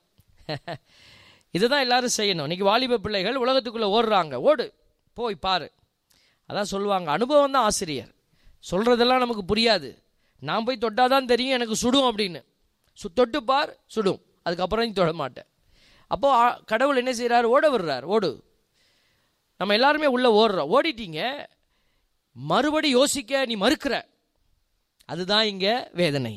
இதுதான் எல்லாரும் செய்யணும் இன்னைக்கு வாலிப பிள்ளைகள் உலகத்துக்குள்ளே ஓடுறாங்க ஓடு போய் பாரு அதான் சொல்லுவாங்க அனுபவம் தான் ஆசிரியர் சொல்கிறதெல்லாம் நமக்கு புரியாது நான் போய் தொட்டாதான் தெரியும் எனக்கு சுடும் அப்படின்னு சு தொட்டு பார் சுடும் அதுக்கப்புறம் நீ தொட மாட்டேன் அப்போது ஆ- கடவுள் என்ன செய்கிறார் ஓட விடுறார் ஓடு நம்ம எல்லாருமே உள்ளே ஓடுறோம் ஓடிட்டீங்க மறுபடி யோசிக்க நீ மறுக்கிற அதுதான் இங்கே வேதனை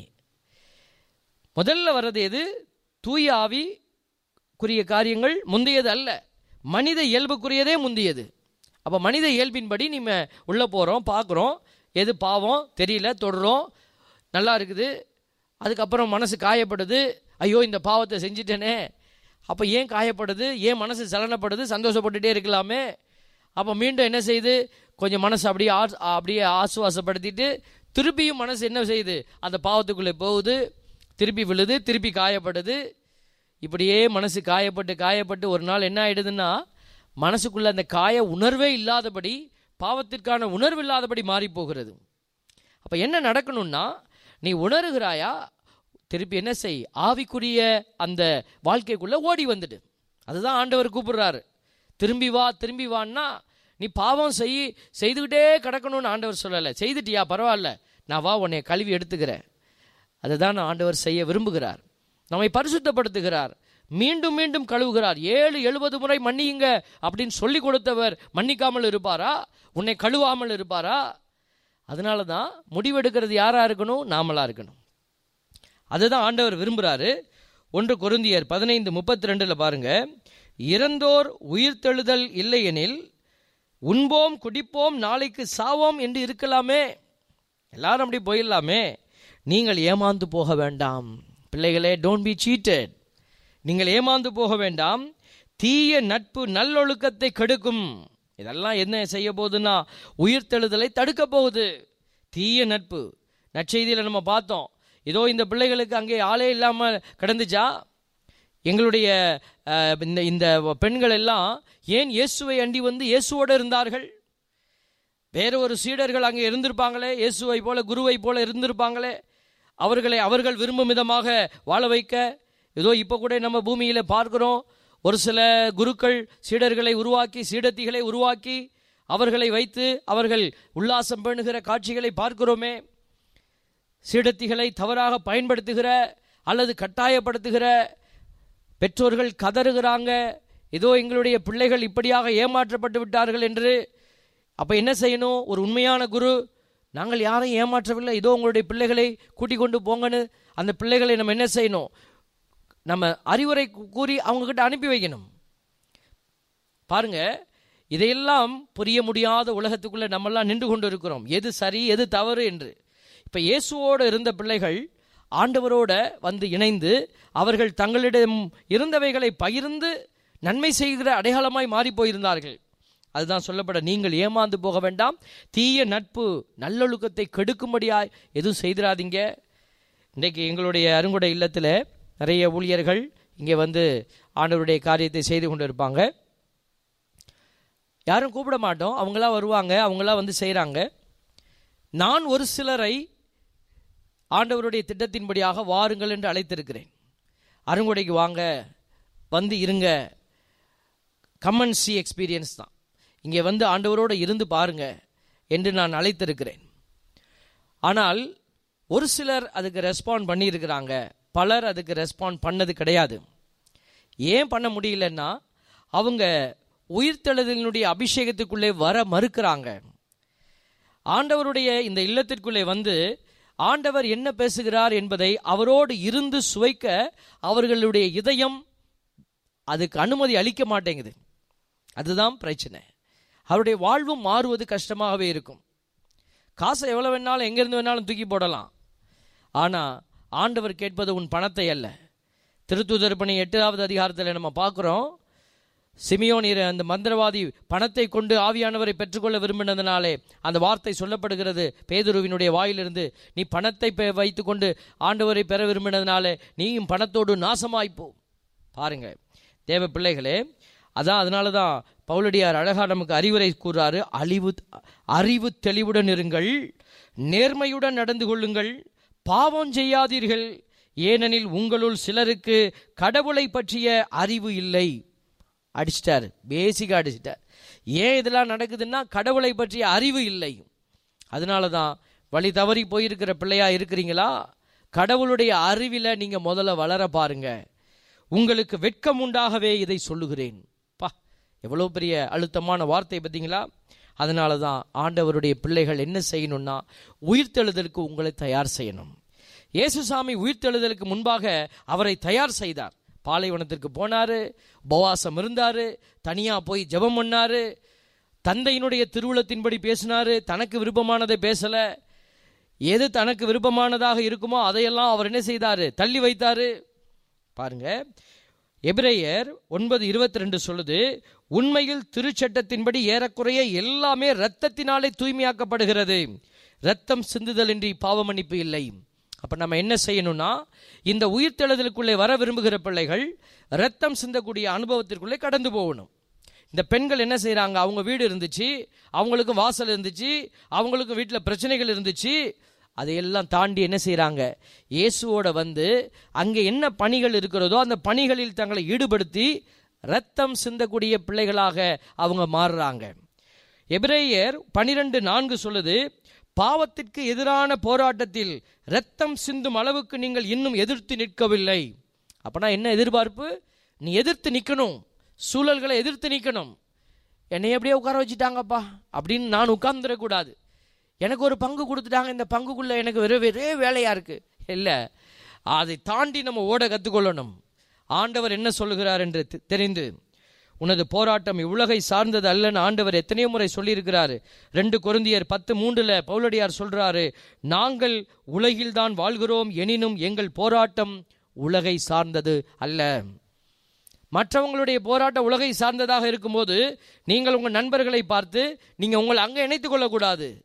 முதல்ல வர்றது எது தூய ஆவிக்குரிய காரியங்கள் முந்தையது அல்ல மனித இயல்புக்குரியதே முந்தியது அப்போ மனித இயல்பின்படி நம்ம உள்ளே போகிறோம் பார்க்குறோம் எது பாவம் தெரியல தொடுறோம் நல்லா இருக்குது அதுக்கப்புறம் மனசு காயப்படுது ஐயோ இந்த பாவத்தை செஞ்சிட்டேனே அப்போ ஏன் காயப்படுது ஏன் மனசு சலனப்படுது சந்தோஷப்பட்டுட்டே இருக்கலாமே அப்போ மீண்டும் என்ன செய்யுது கொஞ்சம் மனசு அப்படியே ஆஸ் அப்படியே ஆசுவாசப்படுத்திட்டு திருப்பியும் மனசு என்ன செய்யுது அந்த பாவத்துக்குள்ளே போகுது திருப்பி விழுது திருப்பி காயப்படுது இப்படியே மனசு காயப்பட்டு காயப்பட்டு ஒரு நாள் என்ன ஆயிடுதுன்னா மனசுக்குள்ள அந்த காய உணர்வே இல்லாதபடி பாவத்திற்கான உணர்வு இல்லாதபடி மாறி போகிறது அப்போ என்ன நடக்கணும்னா நீ உணர்கிறாயா திருப்பி என்ன செய் ஆவிக்குரிய அந்த வாழ்க்கைக்குள்ள ஓடி வந்துடு அதுதான் ஆண்டவர் கூப்பிடுறாரு திரும்பி வா திரும்பி வான்னா நீ பாவம் செய் செய்துக்கிட்டே கிடக்கணும்னு ஆண்டவர் சொல்லலை செய்துட்டியா பரவாயில்ல நான் வா உன்னை கழுவி எடுத்துக்கிறேன் அதுதான் ஆண்டவர் செய்ய விரும்புகிறார் நம்மை பரிசுத்தப்படுத்துகிறார் மீண்டும் மீண்டும் கழுவுகிறார் ஏழு எழுபது முறை மன்னியுங்க அப்படின்னு சொல்லி கொடுத்தவர் மன்னிக்காமல் இருப்பாரா உன்னை கழுவாமல் இருப்பாரா அதனால தான் முடிவெடுக்கிறது யாரா இருக்கணும் நாமளா இருக்கணும் அதுதான் ஆண்டவர் விரும்புகிறாரு ஒன்று கொருந்தியர் பதினைந்து முப்பத்தி ரெண்டில் பாருங்க இறந்தோர் உயிர்த்தெழுதல் இல்லையெனில் உண்போம் குடிப்போம் நாளைக்கு சாவோம் என்று இருக்கலாமே எல்லாரும் அப்படி போயிடலாமே நீங்கள் ஏமாந்து போக வேண்டாம் பிள்ளைகளே டோன்ட் பி சீட்டட் நீங்கள் ஏமாந்து போக வேண்டாம் தீய நட்பு நல்லொழுக்கத்தை கெடுக்கும் இதெல்லாம் என்ன செய்ய போகுதுன்னா உயிர்த்தெழுதலை தடுக்க போகுது தீய நட்பு நற்செய்தியில் நம்ம பார்த்தோம் ஏதோ இந்த பிள்ளைகளுக்கு அங்கே ஆளே இல்லாமல் கிடந்துச்சா எங்களுடைய அஹ், இந்த இந்த பெண்கள் எல்லாம் ஏன் இயேசுவை அண்டி வந்து இயேசுவோடு இருந்தார்கள் வேற ஒரு சீடர்கள் அங்கே இருந்திருப்பாங்களே இயேசுவை போல குருவை போல இருந்திருப்பாங்களே அவர்களை அவர்கள் விரும்பும் விதமாக வாழ வைக்க ஏதோ இப்போ கூட நம்ம பூமியில் பார்க்கிறோம் ஒரு சில குருக்கள் சீடர்களை உருவாக்கி சீடத்திகளை உருவாக்கி அவர்களை வைத்து அவர்கள் உல்லாசம் பண்ணுகிற காட்சிகளை பார்க்கிறோமே சீடத்திகளை தவறாக பயன்படுத்துகிற அல்லது கட்டாயப்படுத்துகிற பெற்றோர்கள் கதறுகிறாங்க ஏதோ எங்களுடைய பிள்ளைகள் இப்படியாக ஏமாற்றப்பட்டு விட்டார்கள் என்று அப்போ என்ன செய்யணும் ஒரு உண்மையான குரு நாங்கள் யாரையும் ஏமாற்றவில்லை இதோ உங்களுடைய பிள்ளைகளை கூட்டிக் கொண்டு போங்கன்னு அந்த பிள்ளைகளை நம்ம என்ன செய்யணும் நம்ம அறிவுரை கூ- கூறி அவங்கக்கிட்ட அனுப்பி வைக்கணும் பாருங்க இதையெல்லாம் புரிய முடியாத உலகத்துக்குள்ள நம்மெல்லாம் நின்று கொண்டு இருக்கிறோம் எது சரி எது தவறு என்று இப்ப இயேசுவோடு இருந்த பிள்ளைகள் ஆண்டவரோட வந்து இணைந்து அவர்கள் தங்களிடம் இருந்தவைகளை பகிர்ந்து நன்மை செய்கிற அடையாளமாய் மாறி போயிருந்தார்கள் அதுதான் சொல்லப்பட நீங்கள் ஏமாந்து போக வேண்டாம் தீய நட்பு நல்லொழுக்கத்தை கெடுக்கும்படியாய் எதுவும் செய்திராதீங்க இன்றைக்கு எங்களுடைய அருங்குடை இல்லத்தில் நிறைய ஊழியர்கள் இங்கே வந்து ஆண்டவருடைய காரியத்தை செய்து கொண்டு இருப்பாங்க யாரும் கூப்பிட மாட்டோம் அவங்களா வருவாங்க அவங்களா வந்து செய்கிறாங்க நான் ஒரு சிலரை ஆண்டவருடைய திட்டத்தின்படியாக வாருங்கள் என்று அழைத்திருக்கிறேன் அருங்குடைக்கு வாங்க வந்து இருங்க கம்மன் சி எக்ஸ்பீரியன்ஸ் தான் இங்கே வந்து ஆண்டவரோடு இருந்து பாருங்க என்று நான் அழைத்திருக்கிறேன் ஆனால் ஒரு சிலர் அதுக்கு ரெஸ்பாண்ட் பண்ணியிருக்கிறாங்க பலர் அதுக்கு ரெஸ்பாண்ட் பண்ணது கிடையாது ஏன் பண்ண முடியலன்னா அவங்க உயிர்த்தெழுதலினுடைய அபிஷேகத்துக்குள்ளே வர மறுக்கிறாங்க ஆண்டவருடைய இந்த இல்லத்திற்குள்ளே வந்து ஆண்டவர் என்ன பேசுகிறார் என்பதை அவரோடு இருந்து சுவைக்க அவர்களுடைய இதயம் அதுக்கு அனுமதி அளிக்க மாட்டேங்குது அதுதான் பிரச்சனை அவருடைய வாழ்வும் மாறுவது கஷ்டமாகவே இருக்கும் காசை எவ்வளோ வேணாலும் எங்கேருந்து வேணாலும் தூக்கி போடலாம் ஆனால் ஆண்டவர் கேட்பது உன் பணத்தை அல்ல திருத்துதர் பணி எட்டாவது அதிகாரத்தில் நம்ம பார்க்குறோம் சிமியோன் இரு- அந்த மந்திரவாதி பணத்தை கொண்டு ஆவியானவரை பெற்றுக்கொள்ள விரும்பினதுனாலே அந்த வார்த்தை சொல்லப்படுகிறது பேதுருவினுடைய வாயிலிருந்து நீ பணத்தை பெ- வைத்துக்கொண்டு ஆண்டவரை பெற விரும்பினதுனாலே நீயும் பணத்தோடு நாசமாய்ப்போ பாருங்க தேவ பிள்ளைகளே அதான் அதனால தான் பவுலடியார் அழகா நமக்கு அறிவுரை கூறாரு அழிவு அறிவு தெளிவுடன் இருங்கள் நேர்மையுடன் நடந்து கொள்ளுங்கள் பாவம் செய்யாதீர்கள் ஏனெனில் உங்களுள் சிலருக்கு கடவுளை பற்றிய அறிவு இல்லை அடிச்சிட்டாரு பேசிக்காக அடிச்சிட்டார் ஏன் இதெல்லாம் நடக்குதுன்னா கடவுளை பற்றிய அறிவு இல்லை அதனால தான் வழி தவறி போயிருக்கிற பிள்ளையா இருக்கிறீங்களா கடவுளுடைய அறிவில் நீங்க முதல்ல வளர பாருங்க உங்களுக்கு வெட்கம் உண்டாகவே இதை சொல்லுகிறேன் பா எவ்வளோ பெரிய அழுத்தமான வார்த்தை பார்த்தீங்களா அதனால தான் ஆண்டவருடைய பிள்ளைகள் என்ன செய்யணும்னா உயிர்த்தெழுதலுக்கு உங்களை தயார் செய்யணும் இயேசுசாமி உயிர்த்தெழுதலுக்கு முன்பாக அவரை தயார் செய்தார் பாலைவனத்திற்கு போனாரு உபவாசம் இருந்தாரு தனியா போய் ஜெபம் பண்ணாரு தந்தையினுடைய திருவுளத்தின்படி பேசினாரு தனக்கு விருப்பமானதை பேசல எது தனக்கு விருப்பமானதாக இருக்குமோ அதையெல்லாம் அவர் என்ன செய்தாரு தள்ளி வைத்தாரு பாருங்க எபிரேயர் ஒன்பது இருபத்தி ரெண்டு சொல்லுது உண்மையில் திருச்சட்டத்தின்படி ஏறக்குறைய எல்லாமே இரத்தத்தினாலே தூய்மையாக்கப்படுகிறது இரத்தம் சிந்துதலின்றி பாவ மன்னிப்பு இல்லை அப்ப நம்ம என்ன செய்யணும்னா இந்த உயிர்த்தெழுதலுக்குள்ளே வர விரும்புகிற பிள்ளைகள் இரத்தம் சிந்தக்கூடிய அனுபவத்திற்குள்ளே கடந்து போகணும் இந்த பெண்கள் என்ன செய்றாங்க அவங்க வீடு இருந்துச்சு அவங்களுக்கும் வாசல் இருந்துச்சு அவங்களுக்கும் வீட்டில் பிரச்சனைகள் இருந்துச்சு அதையெல்லாம் தாண்டி என்ன செய்றாங்க இயேசுவோட வந்து அங்கே என்ன பணிகள் இருக்கிறதோ அந்த பணிகளில் தங்களை ஈடுபடுத்தி ரத்தம் சிந்தக்கூடிய பிள்ளைகளாக அவங்க மாறுறாங்க எபிரேயர் பனிரெண்டு நான்கு சொல்லுது பாவத்திற்கு எதிரான போராட்டத்தில் ரத்தம் சிந்தும் அளவுக்கு நீங்கள் இன்னும் எதிர்த்து நிற்கவில்லை அப்பனா என்ன எதிர்பார்ப்பு நீ எதிர்த்து நிற்கணும் சூழல்களை எதிர்த்து நிற்கணும் என்னை எப்படியே உட்கார வச்சுட்டாங்கப்பா அப்படின்னு நான் உட்கார்ந்துடக்கூடாது எனக்கு ஒரு பங்கு கொடுத்துட்டாங்க இந்த பங்குக்குள்ள எனக்கு வெறும் வெறே வேலையா இருக்கு இல்லை அதை தாண்டி நம்ம ஓட கற்றுக்கொள்ளணும் ஆண்டவர் என்ன சொல்லுகிறார் என்று தெ- தெரிந்து உனது போராட்டம் இவ்வுலகை சார்ந்தது அல்லன்னு ஆண்டவர் எத்தனையோ முறை சொல்லியிருக்கிறாரு ரெண்டு கொருந்தியர் பத்து மூன்றுல பவுலடியார் சொல்றாரு நாங்கள் உலகில்தான் வாழ்கிறோம் எனினும் எங்கள் போராட்டம் உலகை சார்ந்தது அல்ல மற்றவங்களுடைய போராட்டம் உலகை சார்ந்ததாக இருக்கும்போது நீங்கள் உங்கள் நண்பர்களை பார்த்து நீங்கள் உங்களை அங்கே இணைத்துக் கொள்ளக்கூடாது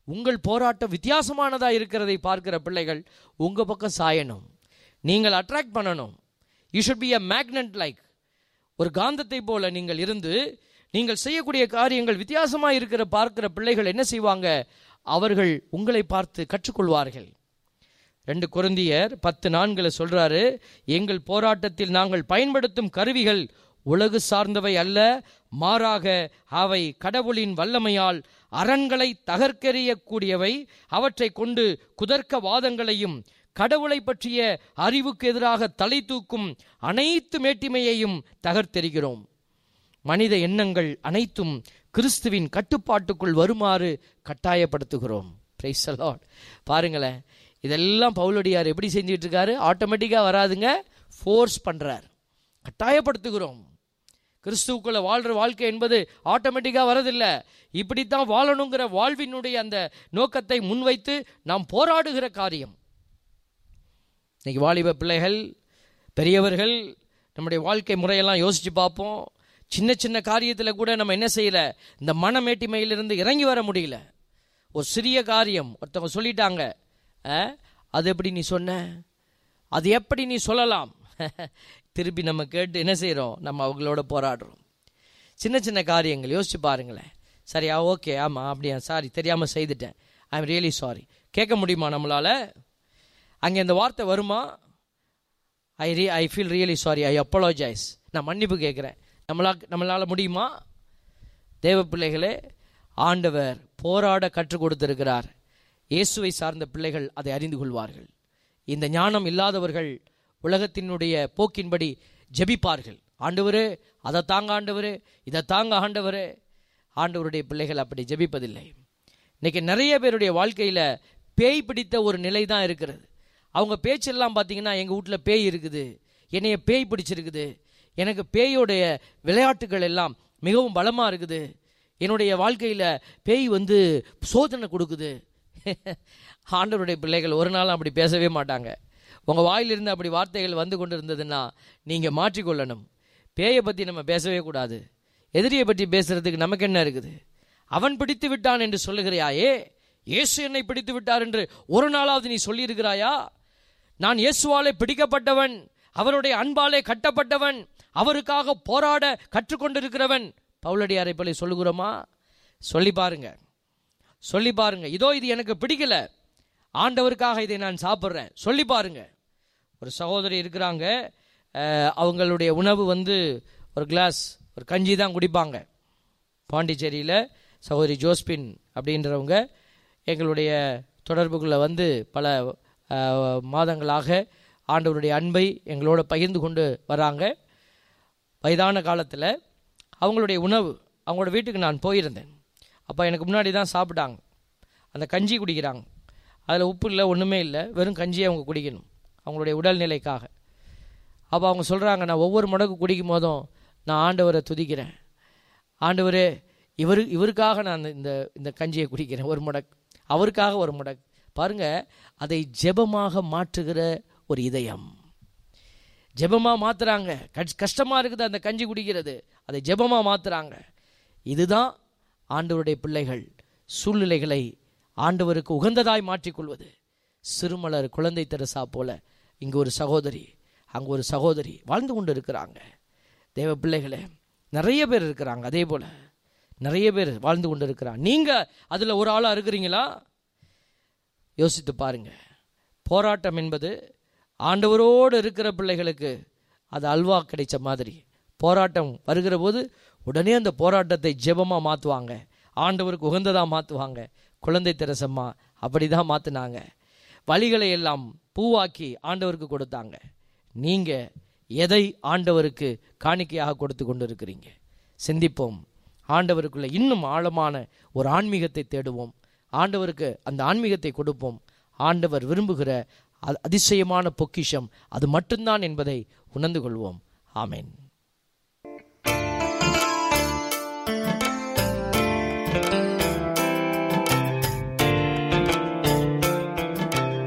உங்கள் போராட்டம் வித்தியாசமானதா இருக்கிறதை பார்க்கிற பிள்ளைகள் உங்க பக்கம் சாயணும் நீங்கள் அட்ராக்ட் பண்ணணும் you should be a magnet like ஒரு காந்தத்தை போல நீங்கள் இருந்து நீங்கள் செய்யக்கூடிய காரியங்கள் வித்தியாசமா இருக்கிற பார்க்கிற பிள்ளைகள் என்ன செய்வாங்க அவர்கள் உங்களை பார்த்து கற்றுக்கொள்வார்கள் ரெண்டு குருந்தியர் பத்து நான்குல சொல்றாரு எங்கள் போராட்டத்தில் நாங்கள் பயன்படுத்தும் கருவிகள் உலகு சார்ந்தவை அல்ல மாறாக அவை கடவுளின் வல்லமையால் அரண்களை தகர்க்கெறியக்கூடியவை அவற்றை கொண்டு குதர்க்க வாதங்களையும் கடவுளை பற்றிய அறிவுக்கு எதிராக தலை தூக்கும் அனைத்து மேட்டிமையையும் தகர்த்தெறிகிறோம் மனித எண்ணங்கள் அனைத்தும் கிறிஸ்துவின் கட்டுப்பாட்டுக்குள் வருமாறு கட்டாயப்படுத்துகிறோம் Praise the Lord. பாருங்களேன் இதெல்லாம் பவுலடியார் எப்படி செஞ்சுட்டு இருக்காரு ஆட்டோமேட்டிக்காக வராதுங்க ஃபோர்ஸ் பண்றார் கட்டாயப்படுத்துகிறோம் கிறிஸ்துவுக்குள்ள வாழ்ற வாழ்க்கை என்பது ஆட்டோமேட்டிக்காக வரதில்லை இப்படித்தான் வாழணுங்கிற வாழ்வினுடைய அந்த நோக்கத்தை முன்வைத்து நாம் போராடுகிற காரியம் இன்னைக்கு வாலிப பிள்ளைகள் பெரியவர்கள் நம்முடைய வாழ்க்கை முறையெல்லாம் யோசிச்சு பார்ப்போம் சின்ன சின்ன காரியத்தில் கூட நம்ம என்ன செய்யல இந்த மனமேட்டிமையிலிருந்து இறங்கி வர முடியல ஒரு சிறிய காரியம் ஒருத்தவங்க சொல்லிட்டாங்க "ஆ, அது எப்படி நீ சொன்ன அது எப்படி நீ சொல்லலாம் திருப்பி நம்ம கேட்டு என்ன செய்கிறோம் நம்ம அவங்களோட போராடுறோம் சின்ன சின்ன காரியங்கள் யோசிச்சு பாருங்களேன் சரியா ஓகே ஆமாம் அப்படியா சாரி தெரியாமல் செய்துட்டேன் ஐ எம் ரியலி சாரி கேட்க முடியுமா நம்மளால அங்கே இந்த வார்த்தை வருமா I re I feel really sorry I apologise நான் மன்னிப்பு கேட்குறேன் நம்மளா நம்மளால் முடியுமா தேவ பிள்ளைகளே ஆண்டவர் போராட கற்றுக் கொடுத்திருக்கிறார் இயேசுவை சார்ந்த பிள்ளைகள் அதை அறிந்து கொள்வார்கள் இந்த ஞானம் இல்லாதவர்கள் உலகத்தினுடைய போக்கின்படி ஜெபிப்பார்கள் ஆண்டவரே அதை தாங்க ஆண்டவரே இதை தாங்க ஆண்டவரே ஆண்டவருடைய பிள்ளைகள் அப்படி ஜெபிப்பதில்லை இன்னைக்கு நிறைய பேருடைய வாழ்க்கையில் பேய் பிடித்த ஒரு நிலை தான் இருக்கிறது அவங்க பேச்செல்லாம் பார்த்தீங்கன்னா எங்கள் வீட்டில் பேய் இருக்குது என்னைய பேய் பிடிச்சிருக்குது எனக்கு பேயோடைய விளையாட்டுகள் எல்லாம் மிகவும் பலமாக இருக்குது என்னுடைய வாழ்க்கையில் பேய் வந்து சோதனை கொடுக்குது ஆண்டவருடைய பிள்ளைகள் ஒரு நாளும் அப்படி பேசவே மாட்டாங்க உங்கள் வாயிலிருந்து அப்படி வார்த்தைகள் வந்து கொண்டு இருந்ததுன்னா நீங்கள் மாற்றிக்கொள்ளணும் பேயை பற்றி நம்ம பேசவே கூடாது எதிரியை பற்றி பேசுறதுக்கு நமக்கு என்ன இருக்குது அவன் பிடித்து விட்டான் என்று சொல்லுகிறாயே இயேசு என்னை பிடித்து விட்டார் என்று ஒரு நாளாவது நீ சொல்லியிருக்கிறாயா நான் இயேசுவாலே பிடிக்கப்பட்டவன் அவருடைய அன்பாலே கட்டப்பட்டவன் அவருக்காக போராட கற்றுக்கொண்டிருக்கிறவன் பவுலடியாரை போல சொல்லுகிறோமா சொல்லி பாருங்க சொல்லி பாருங்க இதோ இது எனக்கு பிடிக்கல ஆண்டவருக்காக இதை நான் சாப்பிட்றேன் சொல்லி பாருங்க ஒரு சகோதரி இருக்கிறாங்க அஹ், அவங்களுடைய உணவு வந்து ஒரு கிளாஸ் ஒரு கஞ்சி தான் குடிப்பாங்க பாண்டிச்சேரியில் சகோதரி ஜோஸ்பின் அப்படின்றவங்க எங்களுடைய தொடர்புக்குள்ளே வந்து பல அஹ், மாதங்களாக ஆண்டவருடைய அன்பை எங்களோட பகிர்ந்து கொண்டு வராங்க வயதான காலத்தில் அவங்களுடைய உணவு அவங்களோட வீட்டுக்கு நான் போயிருந்தேன் அப்போ எனக்கு முன்னாடி தான் சாப்பிட்டாங்க அந்த கஞ்சி குடிக்கிறாங்க அதில் உப்பு இல்லை ஒன்றுமே இல்லை வெறும் கஞ்சியை அவங்க குடிக்கணும் அவங்களுடைய உடல்நிலைக்காக அப்போ அவங்க சொல்கிறாங்க நான் ஒவ்வொரு மடக்கு குடிக்கும் போதும் நான் ஆண்டவரை துதிக்கிறேன் ஆண்டவரே இவரு இவருக்காக நான் இந்த இந்த கஞ்சியை குடிக்கிறேன் ஒரு மடக் அவருக்காக ஒரு மடக் பாருங்க அதை ஜெபமாக மாற்றுகிற ஒரு இதயம் ஜெபமா மாத்துறாங்க கஷ்- கஷ்டமா இருக்குது அந்த கஞ்சி குடிக்கிறது அதை ஜெபமா மாத்துறாங்க இதுதான் ஆண்டவருடைய பிள்ளைகள் சூழ்நிலைகளை ஆண்டவருக்கு உகந்ததாய் மாற்றிக்கொள்வது சிறுமலர் குழந்தை தெரசா போல இங்கு ஒரு சகோதரி அங்கு ஒரு சகோதரி வாழ்ந்து கொண்டு இருக்கிறாங்க தேவ பிள்ளைகளே நிறைய பேர் இருக்கிறாங்க அதே போல நிறைய பேர் வாழ்ந்து கொண்டு இருக்கிறாங்க நீங்க அதுல ஒரு ஆளா இருக்கிறீங்களா யோசித்து பாருங்க போராட்டம் என்பது ஆண்டவரோடு இருக்கிற பிள்ளைகளுக்கு அது அல்வா கிடைச்ச மாதிரி போராட்டம் வருகிற போது உடனே அந்த போராட்டத்தை ஜெபமா மாற்றுவாங்க ஆண்டவருக்கு உகந்ததாக மாற்றுவாங்க குழந்தை தெரசம்மா அப்படி தான் மாற்றினாங்க வழிகளை எல்லாம் பூவாக்கி ஆண்டவருக்கு கொடுத்தாங்க நீங்கள் எதை ஆண்டவருக்கு காணிக்கையாக கொடுத்து கொண்டு இருக்கிறீங்க சிந்திப்போம் ஆண்டவருக்குள்ள இன்னும் ஆழமான ஒரு ஆன்மீகத்தை தேடுவோம் ஆண்டவருக்கு அந்த ஆன்மீகத்தை கொடுப்போம் ஆண்டவர் விரும்புகிற அ- அதிசயமான பொக்கிஷம் அது மட்டும்தான் என்பதை உணர்ந்து கொள்வோம் ஆமென்